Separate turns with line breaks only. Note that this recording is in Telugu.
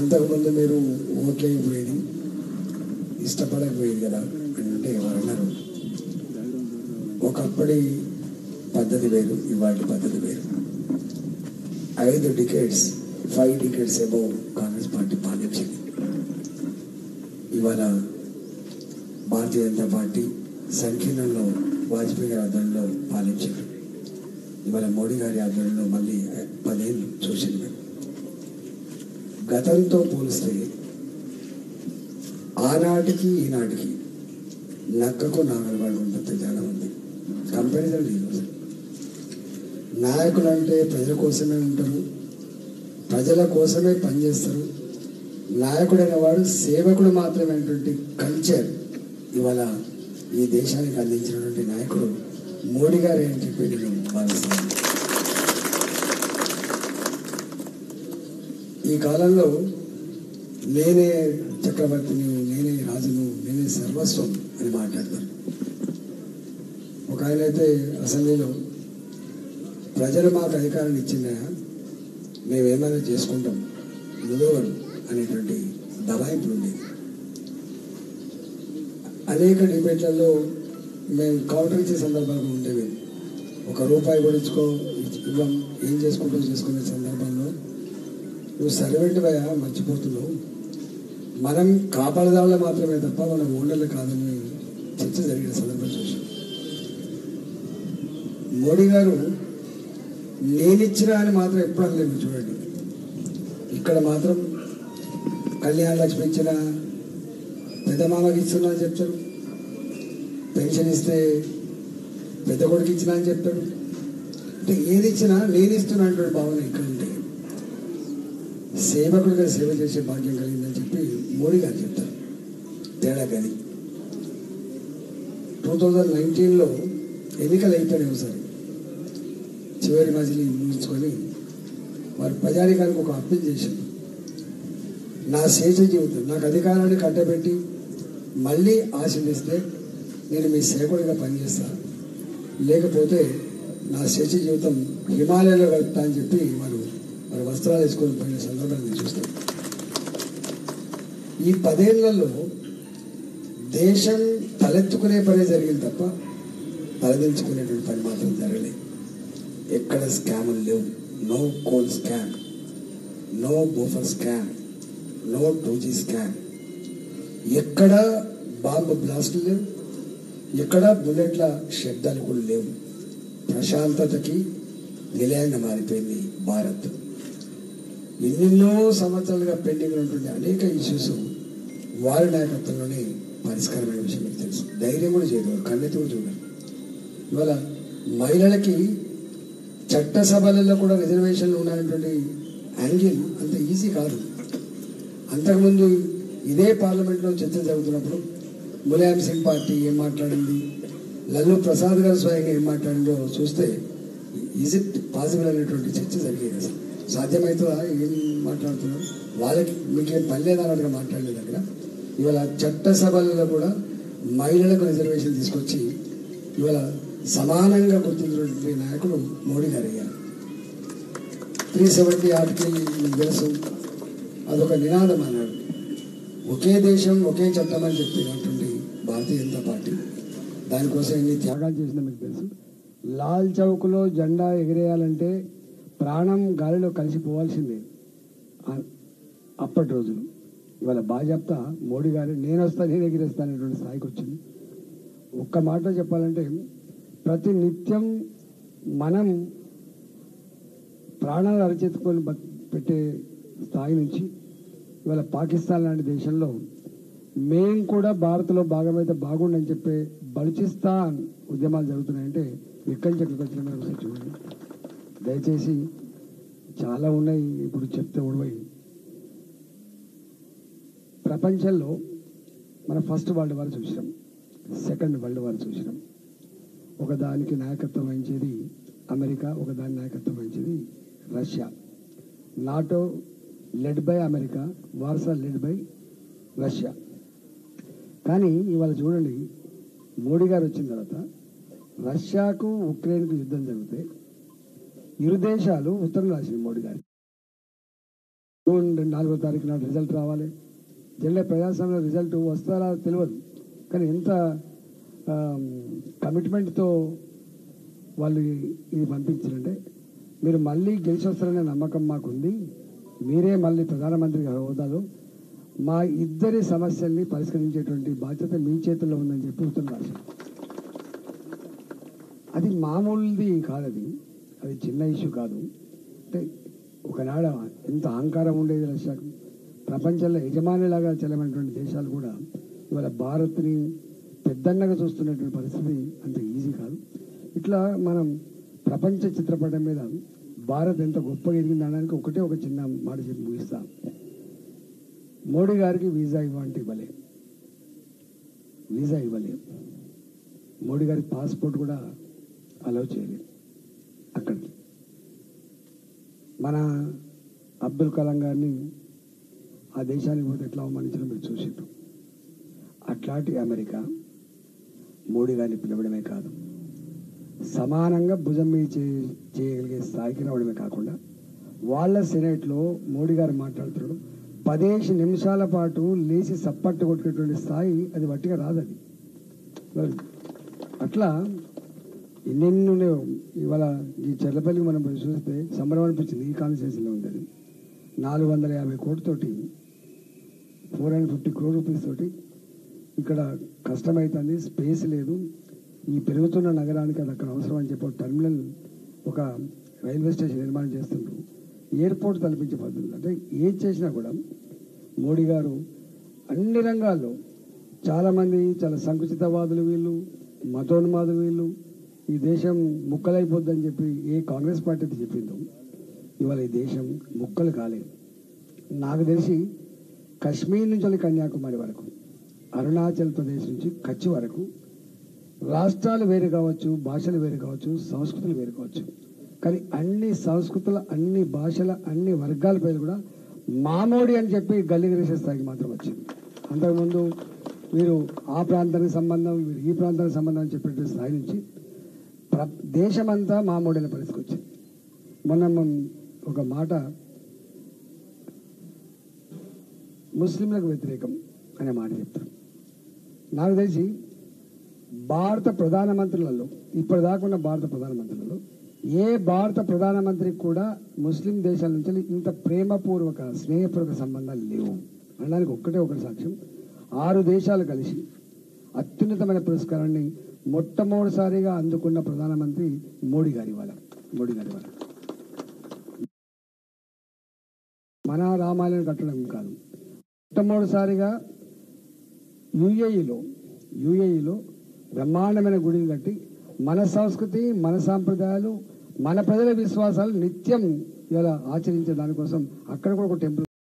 అంతకుముందు మీరు ఓట్లేకపోయేది ఇష్టపడకపోయేది కదా అంటే ఎవరు అన్నారు ఒకప్పటి పద్ధతి వేరు ఇవాటి పద్ధతి వేరు ఐదు డికేట్స్ ఫైవ్ డికేట్స్ ఏమో కాంగ్రెస్ పార్టీ పాలించింది ఇవాళ భారతీయ జనతా పార్టీ సంకీర్ణంలో వాజ్పేయి గారి ఆధ్వర్యంలో పాలించారు ఇవాళ మోడీ గారి ఆధ్వర్యంలో మళ్ళీ పదేళ్ళు చూసింది మేము గతంతో పోలిస్తే ఆనాటికి ఈనాటికి నక్కకు నాగలవాడు ఉంటుంది తేడా ఉంది కంపారిజన్ లేదు అసలు నాయకులు అంటే ప్రజల కోసమే ఉంటారు ప్రజల కోసమే పనిచేస్తారు నాయకుడైన వాడు సేవకుడు మాత్రమైనటువంటి కల్చర్ ఇవాళ ఈ దేశానికి అందించినటువంటి నాయకుడు మోడీ గారే అని చెప్పి నేను భావిస్తున్నాను ఈ కాలంలో నేనే చక్రవర్తిని నేనే రాజును నేనే సర్వస్వం అని మాట్లాడతారు ఒక ఆయన అయితే అసెంబ్లీలో ప్రజలు మాకు అధికారాన్ని ఇచ్చిందా మేమేమైనా చేసుకుంటాం నువ్వెవరు అనేటువంటి దబాయింపులు ఉండేది అనేక డిబేట్లలో మేము కౌంటర్ ఇచ్చే సందర్భాలు ఉండేవి ఒక రూపాయి కూడా ఇచ్చుకో ఇవ్వం ఏం చేసుకుంటావు చేసుకునే సందర్భంలో నువ్వు సర్వెంట్ భయ మర్చిపోతున్నావు మనం కాపాడదాళ్ళ మాత్రమే తప్ప మనం ఓనర్లు కాదని చర్చ జరిగిన సందర్భం చూసాం మోడీ గారు నేనిచ్చినా అని మాత్రం ఎప్పుడు అనలేదు చూడండి ఇక్కడ మాత్రం కళ్యాణ లక్ష్మి ఇచ్చిన పెద్ద మామకి ఇస్తున్నా అని చెప్తారు పెన్షన్ ఇస్తే పెద్ద కొడుకు ఇచ్చినా అని చెప్తాడు అంటే ఏది ఇచ్చినా నేను ఇస్తున్నా అంటాడు భావన ఇక్కడ ఉంటే సేవకుడిగా సేవ చేసే భాగ్యం కలిగిందని చెప్పి మోడీ గారు చెప్తారు తేడా గది టూ థౌజండ్ నైన్టీన్లో ఎన్నికలు అయిపోయినాయి ఒకసారి చివరి మజిలీ ముగించుకొని వారు ప్రజానికానికి ఒక అప్పీల్ చేశారు నా శేష జీవితం నాకు అధికారాన్ని కట్టబెట్టి మళ్ళీ ఆశీర్దిస్తే నేను మీ సేవకుడిగా పనిచేస్తాను లేకపోతే నా శేష జీవితం హిమాలయాలో గడుపుతా అని చెప్పి వారు వారి వస్త్రాలు వేసుకొని పోయిన సందర్భాన్ని చూస్తాం ఈ పదేళ్లలో దేశం తలెత్తుకునే పనే జరిగింది తప్ప తలదించుకునేటువంటి పని మాత్రం జరగలేదు ఎక్కడ స్కాములు లేవు no coal scam no Bofors scam no two G scam ఎక్కడ బాంబు బ్లాస్టులు లేవు ఎక్కడ బుల్లెట్ల శబ్దాలు కూడా లేవు ప్రశాంతతకి నిలయంగా మారిపోయింది భారత్ ఎన్నెన్నో సంవత్సరాలుగా పెండింగ్ ఉన్నటువంటి అనేక ఇష్యూస్ వారి నాయకత్వంలోనే పరిష్కారమైన విషయం మీకు తెలుసు ధైర్యం కూడా చేయదు కన్నెత్తి కూడా చూడాలి ఇవాళ మహిళలకి చట్టసభలలో కూడా రిజర్వేషన్లు ఉన్నాయన్నటువంటి యాంగిల్ అంత ఈజీ కాదు అంతకుముందు ఇదే పార్లమెంట్లో చర్చ జరుగుతున్నప్పుడు ములాయం సింగ్ పార్టీ ఏం మాట్లాడింది లల్లు ప్రసాద్ గారు స్వయంగా ఏం మాట్లాడిందో చూస్తే ఈజ్ ఇట్ పాసిబుల్ అనేటువంటి చర్చ జరిగేది అసలు సాధ్యమవుతుందా ఏం మాట్లాడుతున్నారు వాళ్ళకి మీకేం పని లేదన్నట్టుగా మాట్లాడలేదు అక్కడ ఇవాళ చట్టసభలలో కూడా మహిళలకు రిజర్వేషన్ తీసుకొచ్చి ఇవాళ సమానంగా గుర్తించినటువంటి నాయకుడు మోడీ గారు అయ్యారు త్రీ సెవెంటీ ఆర్టికల్ మీకు తెలుసు అదొక నినాదం అన్నాడు ఒకే దేశం ఒకే చట్టం అని చెప్పినటువంటి భారతీయ జనతా పార్టీ దానికోసం ఎన్ని త్యాగాలు చేసిందో మీకు తెలుసు లాల్ చౌక్లో జెండా ఎగిరేయాలంటే ప్రాణం గాలిలో కలిసిపోవాల్సిందే ఆ- అప్పటి రోజులు ఇవాళ భాజపా మోడీ గారు నేను వస్తా నేను ఎగిరేస్తా అనేటువంటి స్థాయికి వచ్చింది ఒక్క మాట చెప్పాలంటే ప్రతి నిత్యం మనం ప్రాణాలు అరచెత్తుకొని బత్- పెట్టే స్థాయి నుంచి ఇవాళ పాకిస్తాన్ లాంటి దేశంలో మేం కూడా భారత్లో భాగమైతే బాగుండని చెప్పే బలుచిస్తాన్ ఉద్యమాలు జరుగుతున్నాయంటే ఎక్కడి నుంచి ఎక్కడికి వచ్చిన మీరు ఒకసారి చూడండి దయచేసి చాలా ఉన్నాయి ఇప్పుడు చెప్తే ఉడవై ప్రపంచంలో మన ఫస్ట్ వరల్డ్ వార్ చూసినాం సెకండ్ వరల్డ్ వార్ చూసినాం ఒకదానికి నాయకత్వం వహించేది అమెరికా ఒకదాని నాయకత్వం వహించేది Russia NATO led by America Warsaw led by Russia కానీ ఇవాళ చూడండి మోడీ గారు వచ్చిన తర్వాత రష్యాకు ఉక్రెయిన్కు యుద్ధం జరిగితే ఇరు దేశాలు ఉత్తరం రాసింది మోడీ గారికి
జూన్ రెండు నాలుగో తారీఖు నాడు రిజల్ట్ రావాలి జనరల్ ప్రజాస్వామ్యంలో రిజల్ట్ వస్తారా తెలియదు కానీ ఎంత కమిట్మెంట్తో వాళ్ళు ఇది పంపించారంటే మీరు మళ్ళీ గెలిచి వస్తారనే నమ్మకం మాకుంది మీరే మళ్ళీ ప్రధానమంత్రి హోదాలో మా ఇద్దరి సమస్యల్ని పరిష్కరించేటువంటి బాధ్యత మీ చేతుల్లో ఉందని చెప్పి ఉత్తరం రాశారు అది మామూలుది కాదు అది అది చిన్న ఇష్యూ కాదు అంటే ఒకనాడ ఎంత అహంకారం ఉండేది రష్యాకు ప్రపంచంలో యజమానిలాగా చెల్లమైనటువంటి దేశాలు కూడా ఇవాళ భారత్ని పెద్దన్నగా చూస్తున్నటువంటి పరిస్థితి అంత ఈజీ కాదు ఇట్లా మనం ప్రపంచ చిత్రపటం మీద భారత్ ఎంత గొప్పగా ఎదిగింది అనడానికి ఒకటే ఒక చిన్న మాట చెప్పి ముగిస్తాం మోడీ గారికి వీసా ఇవ్వంటే ఇవ్వలే వీసా ఇవ్వలే మోడీ గారికి పాస్పోర్ట్ కూడా అలౌ చేయలేదు అక్కడికి మన అబ్దుల్ కలాం గారిని ఆ దేశానికి పోతే ఎట్లా అవమానించడం మీరు చూసిండ్రు అట్లాంటి అమెరికా మోడీ గారిని పిలవడమే కాదు సమానంగా భుజం మీద చే- చేయగలిగే స్థాయికి రావడమే కాకుండా వాళ్ళ సెనేట్లో మోడీ గారు మాట్లాడుతున్నాడు పదిహేను నిమిషాల పాటు లేచి సప్పట్టు కొట్టుకునేటువంటి స్థాయి అది వట్టిగా రాదది మరి అట్లా ఎన్నెన్ని ఉన్నాయో ఇవాళ ఈ చెర్లపల్లికి మనం పోయి చూస్తే సంబరం అనిపించింది ఈ కాన్స్టిట్యూన్సీలో ఉంది అది నాలుగు వందల యాభై కోట్లతోటి four hundred fifty crore rupees తోటి ఇక్కడ కష్టమవుతుంది స్పేస్ లేదు ఈ పెరుగుతున్న నగరానికి అది అక్కడ అవసరం అని చెప్పి ఒక టెర్మినల్ ఒక రైల్వే స్టేషన్ నిర్మాణం చేస్తుండ్రు ఎయిర్పోర్ట్ తలపించే పద్ధతులు అంటే ఏది చేసినా కూడా మోడీ గారు అన్ని రంగాల్లో చాలామంది చాలా సంకుచితవాదులు వీళ్ళు మతోన్మాదులు వీళ్ళు ఈ దేశం ముక్కలైపోద్దని చెప్పి ఏ కాంగ్రెస్ పార్టీ అయితే చెప్పిందో ఇవాళ ఈ దేశం ముక్కలు కాలేదు నాకు తెలిసి కశ్మీర్ నుంచి వెళ్ళి కన్యాకుమారి వరకు అరుణాచల్ ప్రదేశ్ నుంచి కచ్ వరకు రాష్ట్రాలు వేరు కావచ్చు భాషలు వేరు కావచ్చు సంస్కృతులు వేరు కావచ్చు కానీ అన్ని సంస్కృతుల అన్ని భాషల అన్ని వర్గాల పేరు కూడా మామూడి అని చెప్పి గల్లిగిరేసే స్థాయికి మాత్రం వచ్చింది అంతకుముందు మీరు ఆ ప్రాంతానికి సంబంధం మీరు ఈ ప్రాంతానికి సంబంధం అని చెప్పే స్థాయి నుంచి ప్ర దేశమంతా మామూడైన పరిస్థితికి వచ్చింది మొన్న మనం ఒక మాట ముస్లింలకు వ్యతిరేకం అనే మాట చెప్తారు నాకు తెలిసి భారత ప్రధానమంత్రులలో ఇప్పటిదాకా ఉన్న భారత ప్రధానమంత్రులలో ఏ భారత ప్రధానమంత్రికి కూడా ముస్లిం దేశాల నుంచి ఇంత ప్రేమపూర్వక స్నేహపూర్వక సంబంధాలు లేవు అనడానికి ఒక్కటే ఒకటి సాక్ష్యం ఆరు దేశాలు కలిసి అత్యున్నతమైన పురస్కారాన్ని మొట్టమొదటిసారిగా అందుకున్న ప్రధానమంత్రి మోడీ గారి వాళ్ళ మోడీ గారి వాళ్ళ మన రామాలయం కట్టడం కాదు మొట్టమొదటిసారిగా యుఏఈలో యుఏఈలో బ్రహ్మాండమైన గుడిని కట్టి మన సంస్కృతి మన సాంప్రదాయాలు మన ప్రజల విశ్వాసాలు నిత్యం ఇలా ఆచరించే దానికోసం అక్కడ కూడా ఒక టెంపుల్